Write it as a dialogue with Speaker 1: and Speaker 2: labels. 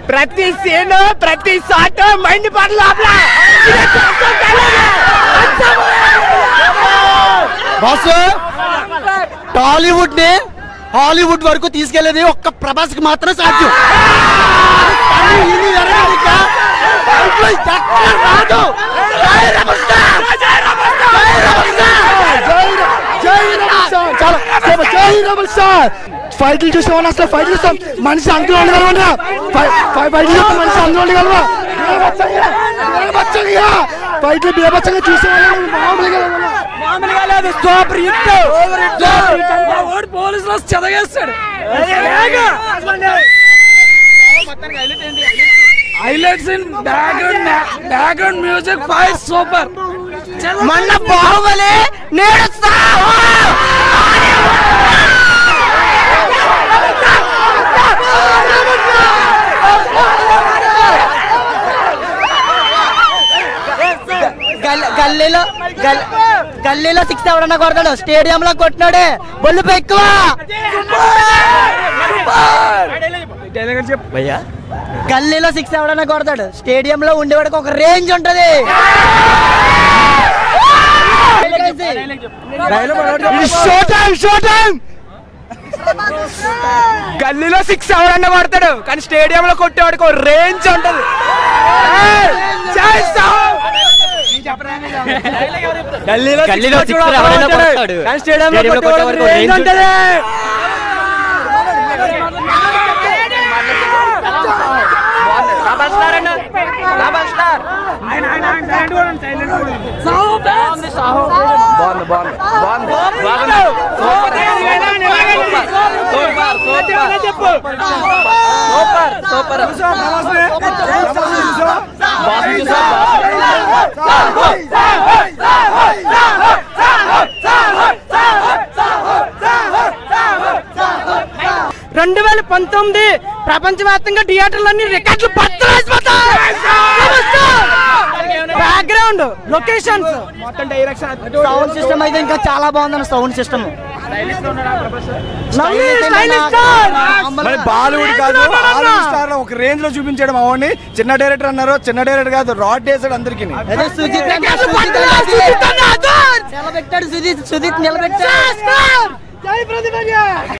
Speaker 1: ప్రతి సీన్ ప్రతి shot mind పడ లోపల
Speaker 2: బాస్ టాలీవుడ్ ని హాలీవుడ్ వరకు తీసుకెళ్లేది ఒక్క ప్రభాస్ కి మాత్రం సాధ్యం కానీ ఇది ఎరగాలిక దాంట్లో ఎక్కడ రాదు. జై రమణ సార్! జై రమణ సార్! జై రమణ సార్! చాలా సేపు జై రమణ సార్ ఫైట్లు చూసామని అసలు ఫైట్ చూస్తాం మనిషి అందులో ఉండగలమన్నా ఫైట్లు చూస్తే మనిషి అందులో ఉండగలవా బేబచ్చంగా ఫైట్లు బేబచ్చంగా చూసేవాళ్ళం మామూలుగా ఉండగలమా?
Speaker 1: మామూలుగా లేదు సూపర్ హిట్
Speaker 3: ఓడి పోలీసులు వచ్చి చెదగేస్తాడు highlights in background background music five super
Speaker 1: మొన్న బాహుబలి నేడు సాహో!
Speaker 2: గల్- గల్లీలో గల్- గల్లీలో సిక్స్ ఎవడన్నా కొడతాడు స్టేడియం లో కొట్టినాడే బొల్లు ఎక్కువ భయ్యా గల్లీలో సిక్స్ ఎవడన్నా కొడతాడు స్టేడియం లో ఉండేవాడికి ఒక రేంజ్ ఉంటది
Speaker 1: షో టైం షో టైం గల్లీలో సిక్స్ ఎవరన్నా కొడతాడు కానీ స్టేడియం లో కొట్టేవాడికి ఒక రేంజ్ ఉంటది ఏయ్! జై సాహో! గల్లీలో
Speaker 2: గల్లీలో
Speaker 1: six
Speaker 2: six
Speaker 1: ఎవడన్నా
Speaker 2: ఎవరైనా
Speaker 1: కొడతాడు.
Speaker 2: కొడతాడు.
Speaker 1: కానీ స్టేడియం లో
Speaker 2: స్టేడియం లో
Speaker 1: కొట్టేవాడికి
Speaker 2: కొట్టేవాడికి
Speaker 1: రేంజ్
Speaker 2: range
Speaker 1: ఉంటది రెండు వేల పంతొమ్మిది ప్రపంచవ్యాప్తంగా థియేటర్లన్నీ రికార్డులు బ్యాక్గ్రౌండ్ లొకేషన్స్ మొత్తం డైరెక్షన్
Speaker 2: సౌండ్ సిస్టమ్ అయితే ఇంకా చాలా బాగుంది సౌండ్ సిస్టమ్
Speaker 4: మరి బాలీవుడ్ కాదు హాలీవుడ్ స్టార్ ఒక రేంజ్ లో చూపించాడు మా వాడిని చిన్న డైరెక్టర్ అన్నారు చిన్న డైరెక్టర్ కాదు రాడ్ వేసాడు అందరికి
Speaker 2: అదే సుజిత్ అంటే సుజిత్ నిలబెట్టాడు సుజిత్ సుజిత్ నిలబెట్టాడు